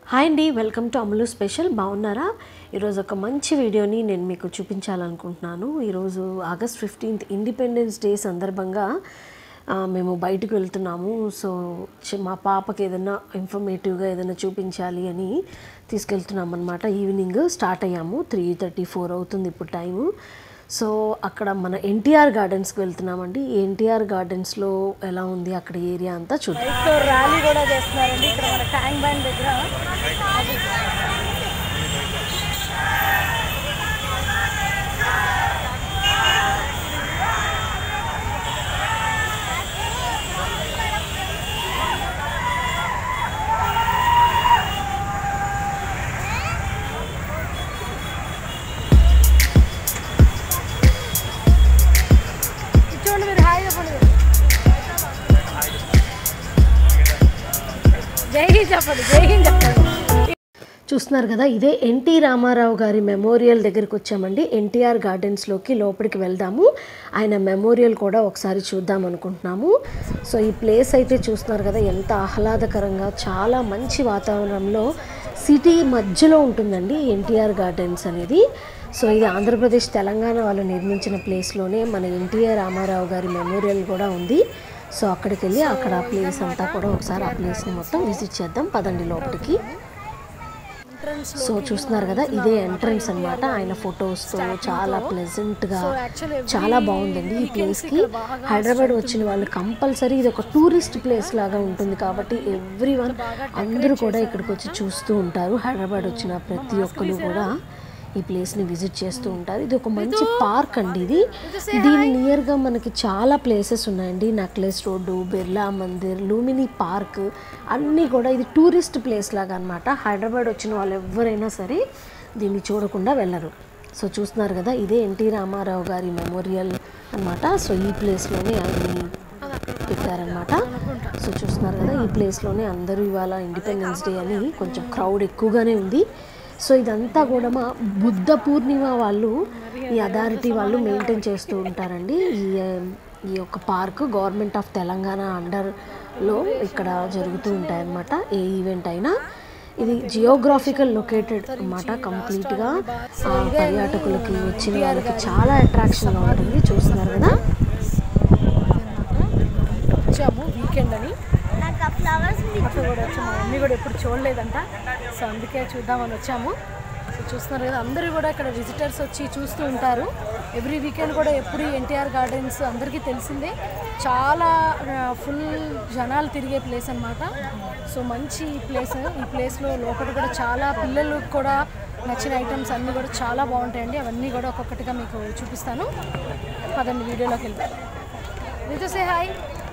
hi అండి welcome to అమలు special బాగున్నారా ఈరోజు ఒక మంచి వీడియోని నేను మీకు చూపించాలనుకుంటున్నాను ఈరోజు ఆగస్ట్ ఫిఫ్టీన్త్ ఇండిపెండెన్స్ డే సందర్భంగా ఆ, మేము బయటకు వెళ్తున్నాము సో చి- మా పాపకి ఏదైనా ఇన్ఫర్మేటివ్గా ఏదైనా చూపించాలి అని తీసుకెళ్తున్నాం అనమాట ఈవినింగ్ స్టార్ట్ అయ్యాము త్రీ థర్టీ ఫోర్ అవుతుంది ఇప్పుడు టైము సో అక్కడ మన ఎన్టీఆర్ గార్డెన్స్కి వెళ్తున్నామండి ఎన్టీఆర్ గార్డెన్స్లో ఎలా ఉంది అక్కడ ఏరియా అంతా చూద్దాం బైక్తో ర్యాలీ కూడా చేస్తున్నారండి ఇక్కడ మన ట్యాంక్ బ్యాండ్ దగ్గర చూడండి మీరు హాయ్ చెప్పండి జై హింద్ చెప్పండి జై హింద్ చెప్పండి చూస్తున్నారు కదా ఇదే ఎన్టీ రామారావు గారి మెమోరియల్ దగ్గరికి వచ్చామండి ఎన్టీఆర్ గార్డెన్స్లోకి లోపలికి వెళ్దాము ఆయన మెమోరియల్ కూడా ఒకసారి చూద్దాం అనుకుంటున్నాము సో ఈ ప్లేస్ అయితే చూస్తున్నారు కదా ఎంత ఆహ్లాదకరంగా చాలా మంచి వాతావరణంలో సిటీ మధ్యలో ఉంటుందండి ఎన్టీఆర్ గార్డెన్స్ అనేది సో ఇది ఆంధ్రప్రదేశ్ తెలంగాణ వాళ్ళు నిర్మించిన ప్లేస్లోనే మన ఎన్టీఆర్ రామారావు గారి మెమోరియల్ కూడా ఉంది సో అక్కడికి వెళ్ళి అక్కడ ఆ ప్లేస్ అంతా కూడా ఒకసారి ఆ ప్లేస్ని మొత్తం విజిట్ చేద్దాం పదండి లోపలికి సో చూస్తున్నారు కదా ఇదే ఎంట్రన్స్ అన్నమాట ఆయన ఫొటోస్తో చాలా ప్లెజెంట్గా చాలా బాగుందండి ఈ ప్లేస్కి హైదరాబాద్ వచ్చిన వాళ్ళు కంపల్సరీ ఇది ఒక టూరిస్ట్ ప్లేస్ లాగా ఉంటుంది కాబట్టి ఎవ్రీ వన్ అందరూ కూడా ఇక్కడికి వచ్చి చూస్తూ ఉంటారు హైదరాబాద్ వచ్చిన ప్రతి ఒక్కరు కూడా ఈ ప్లేస్ని విజిట్ చేస్తూ ఉంటారు ఇది ఒక మంచి పార్క్ అండి ఇది దీని నియర్గా మనకి చాలా ప్లేసెస్ ఉన్నాయండి necklace road Birla Mandir Lumbini park అన్నీ కూడా ఇది టూరిస్ట్ ప్లేస్ లాగా అనమాట హైదరాబాద్ వచ్చిన వాళ్ళు ఎవరైనా సరే దీన్ని చూడకుండా వెళ్ళరు సో చూస్తున్నారు కదా ఇదే ఎన్టీ రామారావు గారి మెమోరియల్ అన్నమాట సో ఈ ప్లేస్లోనే ఆయన్ని పెట్టారనమాట సో చూస్తున్నారు కదా ఈ ప్లేస్లోనే అందరూ ఇవాళ ఇండిపెండెన్స్ డే అని కొంచెం క్రౌడ్ ఎక్కువగానే ఉంది సో ఇదంతా కూడా మా బుద్ధ పూర్ణిమ వాళ్ళు ఈ అథారిటీ వాళ్ళు మెయింటైన్ చేస్తూ ఉంటారండి ఈ ఈ యొక్క పార్క్ గవర్నమెంట్ ఆఫ్ తెలంగాణ అండర్లో ఇక్కడ జరుగుతూ ఉంటాయన్నమాట ఏ ఈవెంట్ అయినా ఇది జియోగ్రాఫికల్ లొకేటెడ్ అన్నమాట కంప్లీట్గా ఆ, పర్యాటకులకి వచ్చిన వాళ్ళకి చాలా అట్రాక్షన్గా ఉంటుంది చూస్తున్నారు కదా వచ్చాము వీకెండ్ అని అక్కడ కూడా వచ్చాము మా మమ్మీ కూడా ఎప్పుడు చూడలేదంట సో అందుకే చూద్దామని వచ్చాము సో చూస్తున్నారు కదా అందరూ కూడా ఇక్కడ విజిటర్స్ వచ్చి చూస్తూ ఉంటారు ఎవ్రీ వీకెండ్ కూడా ఎప్పుడు ఎన్టీఆర్ గార్డెన్స్ అందరికీ తెలిసిందే చాలా ఫుల్ జనాలు తిరిగే ప్లేస్ అన్నమాట సో మంచి ప్లేస్ ఈ ప్లేస్లో లోపల కూడా చాలా పిల్లలకు కూడా నచ్చిన ఐటమ్స్ అన్నీ కూడా చాలా బాగుంటాయండి అవన్నీ కూడా ఒక్కొక్కటిగా మీకు చూపిస్తాను పదండి వీడియోలోకి వెళ్తాం రితు సే హాయ్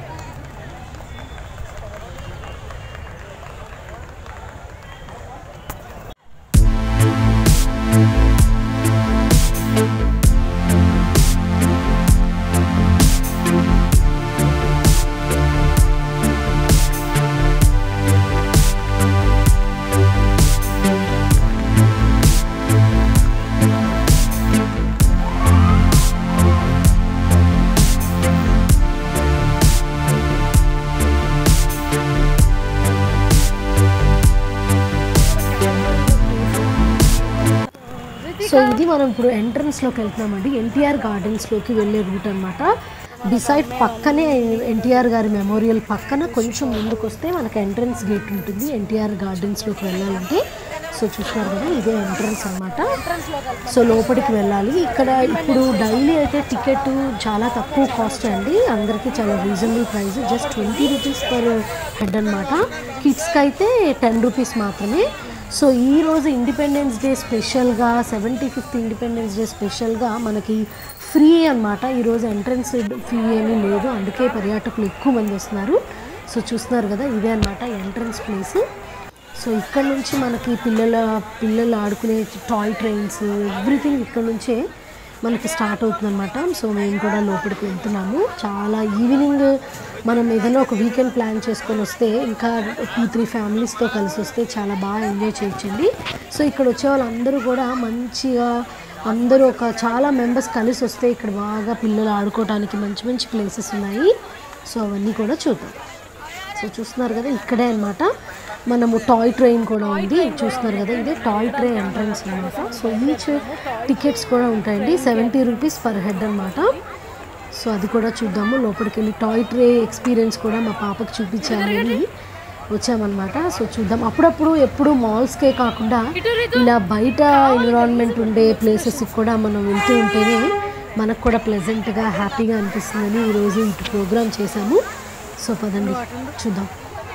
సో ఇది మనం ఇప్పుడు ఎంట్రన్స్లోకి వెళ్తున్నామండి ఎన్టీఆర్ గార్డెన్స్లోకి వెళ్ళే రూట్ అనమాట డిసైడ్ పక్కనే ఎన్టీఆర్ గారి మెమోరియల్ పక్కన కొంచెం ముందుకు వస్తే మనకి ఎంట్రన్స్ గేట్ ఉంటుంది ఎన్టీఆర్ గార్డెన్స్లోకి వెళ్ళాలంటే సో చూస్తున్నారు కదా ఇదే ఎంట్రన్స్ అనమాట సో లోపలికి వెళ్ళాలి ఇక్కడ ఇప్పుడు డైలీ అయితే టికెట్ చాలా తక్కువ కాస్ట్ అండి అందరికీ చాలా reasonable price just twenty rupees per head అనమాట కిడ్స్కి అయితే టెన్ రూపీస్ మాత్రమే సో ఈ రోజు ఇండిపెండెన్స్ డే స్పెషల్గా సెవెంటీ ఫిఫ్త్ ఇండిపెండెన్స్ డే స్పెషల్గా మనకి ఫ్రీ అనమాట ఈరోజు ఎంట్రన్స్ ఫీ ఏమీ లేదు అందుకే పర్యాటకులు ఎక్కువ మంది వస్తున్నారు సో చూస్తున్నారు కదా ఇదే అనమాట ఎంట్రన్స్ ప్లేస్ సో ఇక్కడ నుంచి మనకి పిల్లల పిల్లలు ఆడుకునే టాయ్ ట్రైన్స్ ఎవ్రీథింగ్ ఇక్కడ నుంచే మనకి స్టార్ట్ అవుతుందన్నమాట సో మేము కూడా లోపలికి వెళ్తున్నాము చాలా ఈవినింగ్ మనం ఏదైనా ఒక వీకెండ్ ప్లాన్ చేసుకొని వస్తే ఇంకా టూ త్రీ ఫ్యామిలీస్తో కలిసి వస్తే చాలా బాగా ఎంజాయ్ చేయొచ్చండి సో ఇక్కడ వచ్చే వాళ్ళందరూ కూడా మంచిగా అందరూ ఒక చాలా మెంబర్స్ కలిసి వస్తే ఇక్కడ బాగా పిల్లలు ఆడుకోవడానికి మంచి మంచి ప్లేసెస్ ఉన్నాయి సో అవన్నీ కూడా చూద్దాం సో చూస్తున్నారు కదా ఇక్కడే అనమాట మనము టాయ్ ట్రైన్ కూడా ఉంది చూస్తున్నారు కదా ఇదే టాయ్ ట్రైన్ ఎంట్రన్స్ అనమాట సో ఈచ్ టికెట్స్ కూడా ఉంటాయండి సెవెంటీ రూపీస్ పర్ హెడ్ అనమాట సో అది కూడా చూద్దాము లోపలికి వెళ్ళి టాయ్ ట్రే ఎక్స్పీరియన్స్ కూడా మా పాపకి చూపించాలని వచ్చామన్నమాట సో చూద్దాం అప్పుడప్పుడు ఎప్పుడు మాల్స్కే కాకుండా ఇలా బయట ఎన్విరాన్మెంట్ ఉండే ప్లేసెస్కి కూడా మనం వెళ్తూ ఉంటేనే మనకు కూడా ప్లెజెంట్గా హ్యాపీగా అనిపిస్తుందని ఈరోజు ఇటు ప్రోగ్రామ్ చేశాము సో పదండి చూద్దాం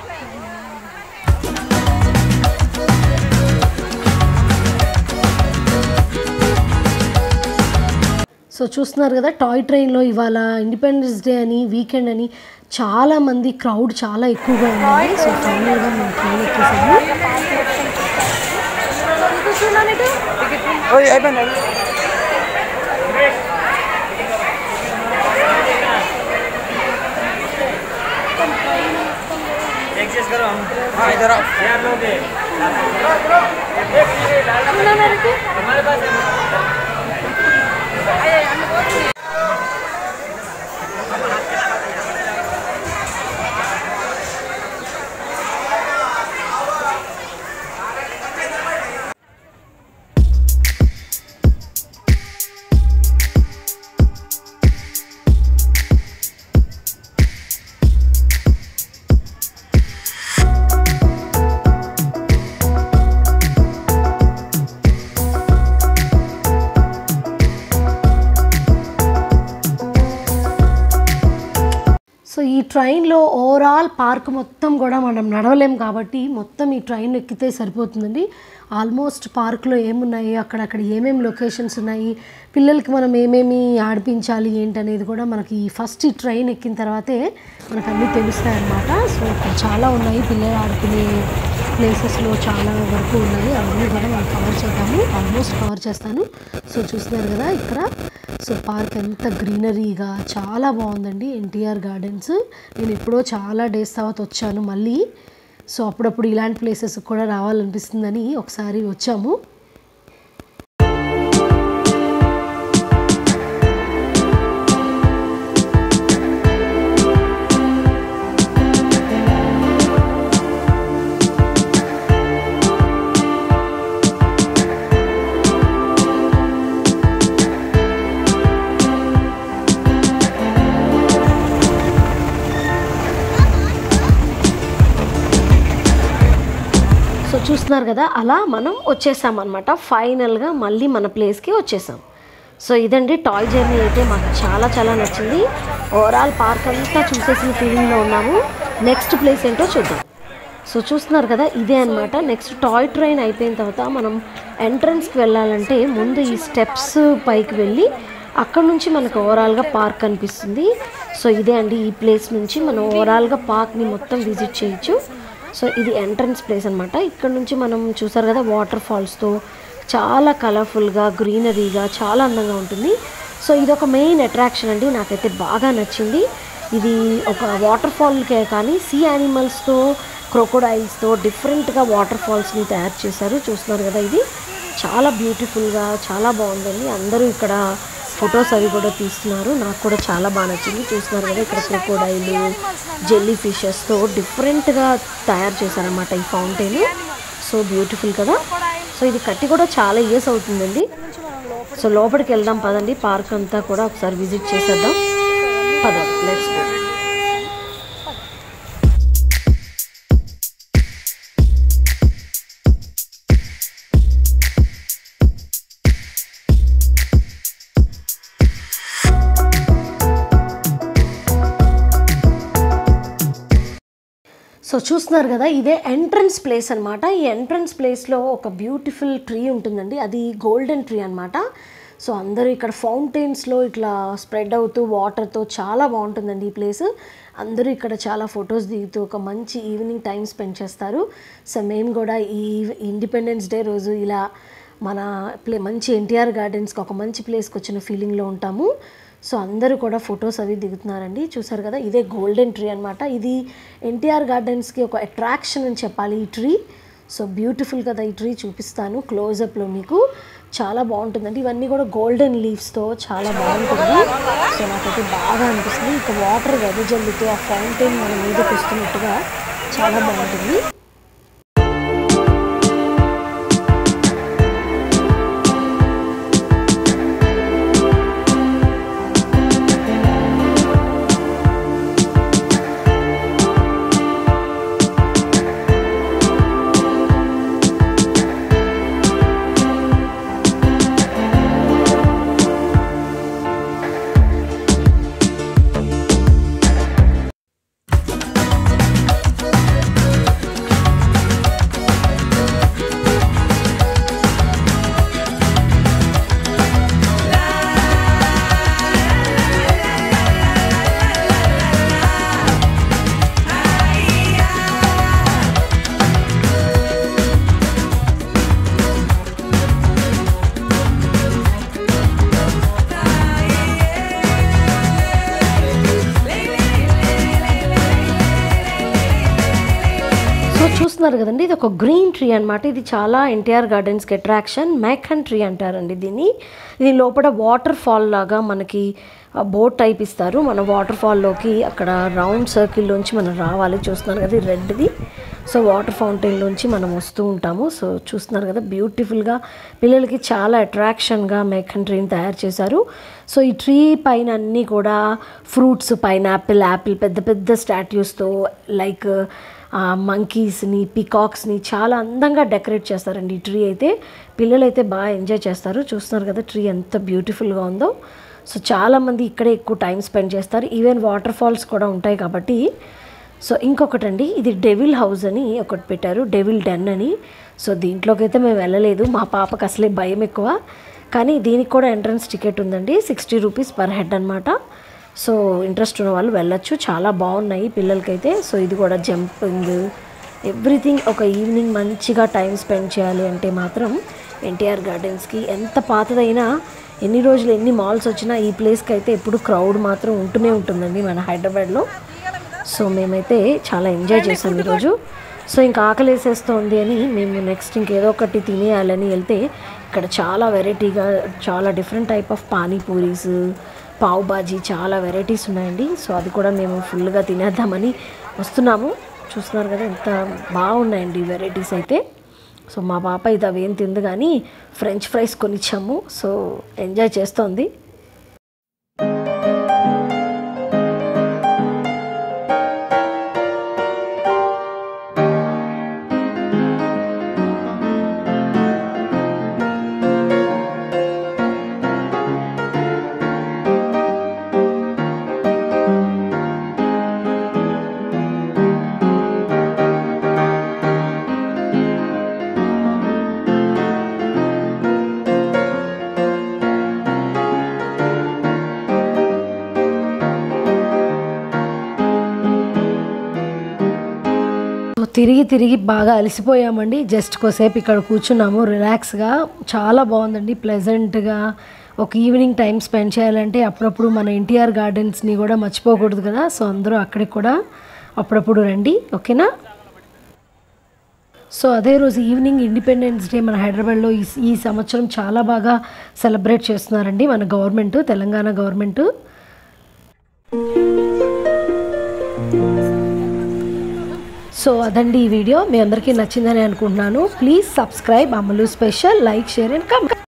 సో చూస్తున్నారు కదా టాయ్ ట్రైన్లో ఇవాళ ఇండిపెండెన్స్ డే అని వీకెండ్ అని చాలా మంది క్రౌడ్ చాలా ఎక్కువగా ఉంది సో ఫైనల్గా మేము ట్రైన్ ఎక్కేసాము एक्सेस करो हम हाँ इधर आओ यार लोग हमारे पास है సో ఈ ట్రైన్లో ఓవరాల్ పార్క్ మొత్తం కూడా మనం నడవలేం కాబట్టి మొత్తం ఈ ట్రైన్ ఎక్కితే సరిపోతుందండి ఆల్మోస్ట్ పార్క్లో ఏమున్నాయి అక్కడక్కడ ఏమేమి లొకేషన్స్ ఉన్నాయి పిల్లలకి మనం ఏమేమి ఆడిపించాలి ఏంటనేది కూడా మనకి ఈ ఫస్ట్ ఈ ట్రైన్ ఎక్కిన తర్వాతే మనకు అన్నీ తెలుస్తాయి అన్నమాట సో ఇక్కడ చాలా ఉన్నాయి పిల్లలు ఆడుకునే ప్లేసెస్లో చాలా వరకు ఉన్నాయి అవన్నీ కూడా మనం కవర్ చేద్దాము ఆల్మోస్ట్ కవర్ చేస్తాను సో చూస్తున్నారు కదా ఇక్కడ సో పార్క్ ఎంత గ్రీనరీగా చాలా బాగుందండి ఎన్టీఆర్ గార్డెన్స్ నేను ఎప్పుడో చాలా డేస్ తర్వాత వచ్చాను మళ్ళీ సో అప్పుడప్పుడు ఇలాంటి ప్లేసెస్ కూడా రావాలనిపిస్తుందని ఒకసారి వచ్చాము సో చూస్తున్నారు కదా అలా మనం వచ్చేసాం అనమాట ఫైనల్గా మళ్ళీ మన ప్లేస్కి వచ్చేసాం సో ఇదండి టాయ్ జర్నీ అయితే మాకు చాలా చాలా నచ్చింది ఓవరాల్ పార్క్ అంతా చూసేసిన ఫీలింగ్లో ఉన్నాము నెక్స్ట్ ప్లేస్ ఏంటో చూద్దాం సో చూస్తున్నారు కదా ఇదే అనమాట నెక్స్ట్ టాయ్ ట్రైన్ అయిపోయిన తర్వాత మనం ఎంట్రన్స్కి వెళ్ళాలంటే ముందు ఈ స్టెప్స్ పైకి వెళ్ళి అక్కడ నుంచి మనకు ఓవరాల్గా పార్క్ కనిపిస్తుంది సో ఇదే అండి ఈ ప్లేస్ నుంచి మనం ఓవరాల్గా పార్క్ని మొత్తం విజిట్ చేయొచ్చు సో ఇది ఎంట్రన్స్ ప్లేస్ అనమాట ఇక్కడ నుంచి మనం చూసారు కదా వాటర్ ఫాల్స్తో చాలా కలర్ఫుల్గా గ్రీనరీగా చాలా అందంగా ఉంటుంది సో ఇది ఒక మెయిన్ అట్రాక్షన్ అండి నాకైతే బాగా నచ్చింది ఇది ఒక వాటర్ ఫాల్కే కానీ సీ యానిమల్స్తో క్రొకోడైల్స్తో డిఫరెంట్గా వాటర్ ఫాల్స్ని తయారు చేశారు చూస్తున్నారు కదా ఇది చాలా బ్యూటిఫుల్గా చాలా బాగుందండి అందరూ ఇక్కడ ఫొటోస్ అవి కూడా తీస్తున్నారు నాకు కూడా చాలా బాగా నచ్చింది చూస్తున్నారు కదా ఇక్కడ క్రొకోడైలు జెల్లీ ఫిషెస్తో డిఫరెంట్గా తయారు చేశారనమాట ఈ ఫౌంటైన్ సో బ్యూటిఫుల్ కదా సో ఇది కట్టి కూడా చాలా ఇయర్స్ అవుతుందండి సో లోపలికి వెళ్దాం పదండి పార్క్ అంతా కూడా ఒకసారి విజిట్ చేసేద్దాం పదండి లెట్స్ గో సో చూస్తున్నారు కదా ఇదే ఎంట్రన్స్ ప్లేస్ అనమాట ఈ ఎంట్రన్స్ ప్లేస్లో ఒక బ్యూటిఫుల్ ట్రీ ఉంటుందండి అది గోల్డెన్ ట్రీ అనమాట సో అందరూ ఇక్కడ ఫౌంటైన్స్లో ఇట్లా స్ప్రెడ్ అవుతూ వాటర్తో చాలా బాగుంటుందండి ఈ ప్లేస్ అందరూ ఇక్కడ చాలా ఫొటోస్ దిగుతూ ఒక మంచి ఈవినింగ్ టైం స్పెండ్ చేస్తారు సో మేము కూడా ఈ ఇండిపెండెన్స్ డే రోజు ఇలా మన ప్లే మంచి ఎన్టీఆర్ గార్డెన్స్కి ఒక మంచి ప్లేస్కి వచ్చిన ఫీలింగ్లో ఉంటాము సో అందరూ కూడా ఫొటోస్ అవి దిగుతున్నారండి చూసారు కదా ఇదే గోల్డెన్ ట్రీ అనమాట ఇది ఎన్టీఆర్ గార్డెన్స్కి ఒక అట్రాక్షన్ అని చెప్పాలి ఈ ట్రీ సో బ్యూటిఫుల్ కదా ఈ ట్రీ చూపిస్తాను క్లోజప్లో మీకు చాలా బాగుంటుందండి ఇవన్నీ కూడా గోల్డెన్ లీవ్స్తో చాలా బాగుంటుంది సో నాకైతే బాగా అనిపిస్తుంది ఇక వాటర్ వెదజల్లుతూ ఆ ఫౌంటైన్ మన మీదకి వస్తున్నట్టుగా చాలా బాగుంటుంది చూస్తున్నారు కదండి ఇది ఒక గ్రీన్ ట్రీ అనమాట ఇది చాలా ఎన్టీఆర్ గార్డెన్స్కి అట్రాక్షన్ మ్యాకన్ ట్రీ అంటారండి దీన్ని దీని లోపల వాటర్ ఫాల్ లాగా మనకి బోట్ టైప్ ఇస్తారు మన వాటర్ ఫాల్లోకి అక్కడ రౌండ్ సర్కిల్లోంచి మనం రావాలి చూస్తున్నారు కదా ఇది రెడ్ది సో వాటర్ ఫౌంటైన్లోంచి మనం వస్తూ ఉంటాము సో చూస్తున్నారు కదా బ్యూటిఫుల్గా పిల్లలకి చాలా అట్రాక్షన్గా మేకన్ ట్రీని తయారు చేశారు సో ఈ ట్రీ పైన అన్నీ కూడా ఫ్రూట్స్ పైనాపిల్ యాపిల్ పెద్ద పెద్ద స్టాట్యూస్తో లైక్ మంకీస్ని పికాక్స్ని చాలా అందంగా డెకరేట్ చేస్తారండి ఈ ట్రీ అయితే పిల్లలైతే బాగా ఎంజాయ్ చేస్తారు చూస్తున్నారు కదా ట్రీ ఎంత బ్యూటిఫుల్గా ఉందో సో చాలామంది ఇక్కడే ఎక్కువ టైం స్పెండ్ చేస్తారు ఈవెన్ వాటర్ ఫాల్స్ కూడా ఉంటాయి కాబట్టి సో ఇంకొకటండి ఇది డెవిల్ హౌస్ అని ఒకటి పెట్టారు డెవిల్ డెన్ అని సో దీంట్లోకి అయితే మేము వెళ్ళలేదు మా పాపకు అసలే భయం ఎక్కువ కానీ దీనికి కూడా ఎంట్రన్స్ టికెట్ ఉందండి సిక్స్టీ రూపీస్ పర్ హెడ్ అనమాట సో ఇంట్రెస్ట్ ఉన్న వాళ్ళు వెళ్ళొచ్చు చాలా బాగున్నాయి పిల్లలకైతే సో ఇది కూడా జంపింగ్ ఎవ్రీథింగ్ ఒక ఈవినింగ్ మంచిగా టైం స్పెండ్ చేయాలి అంటే మాత్రం ఎన్టీఆర్ గార్డెన్స్కి ఎంత పాతదైనా ఎన్ని రోజులు ఎన్ని మాల్స్ వచ్చినా ఈ ప్లేస్కి అయితే ఎప్పుడు క్రౌడ్ మాత్రం ఉంటూనే ఉంటుందండి మన హైదరాబాద్లో సో మేమైతే చాలా ఎంజాయ్ చేసాం ఈరోజు సో ఇంకా ఆకలి వేసేస్తోంది అని మేము నెక్స్ట్ ఇంకేదో ఒకటి తినేయాలని వెళ్తే ఇక్కడ చాలా వెరైటీగా చాలా different type of panipuris pav bhaji చాలా వెరైటీస్ ఉన్నాయండి సో అది కూడా మేము ఫుల్గా తినేద్దామని వస్తున్నాము చూస్తున్నారు కదా ఎంత బాగున్నాయండి వెరైటీస్ అయితే సో మా పాప ఇది అవేం తింది కానీ ఫ్రెంచ్ ఫ్రైస్ కొనిచ్చాము సో ఎంజాయ్ చేస్తోంది తిరిగి తిరిగి బాగా అలసిపోయామండి జస్ట్ కోసేపు ఇక్కడ కూర్చున్నాము రిలాక్స్గా చాలా బాగుందండి ప్లెజెంట్గా ఒక ఈవినింగ్ టైం స్పెండ్ చేయాలంటే అప్పుడప్పుడు మన ఎన్టీఆర్ గార్డెన్స్ని కూడా మర్చిపోకూడదు కదా సో అందరూ అక్కడికి కూడా అప్పుడప్పుడు రండి ఓకేనా సో అదే రోజు ఈవినింగ్ ఇండిపెండెన్స్ డే మన హైదరాబాద్లో ఈ ఈ సంవత్సరం చాలా బాగా సెలబ్రేట్ చేస్తున్నారండి మన గవర్నమెంట్ తెలంగాణ గవర్నమెంట్ సో అదండి ఈ వీడియో మీ అందరికీ నచ్చిందని అనుకుంటున్నాను please subscribe Amalu special like share and comment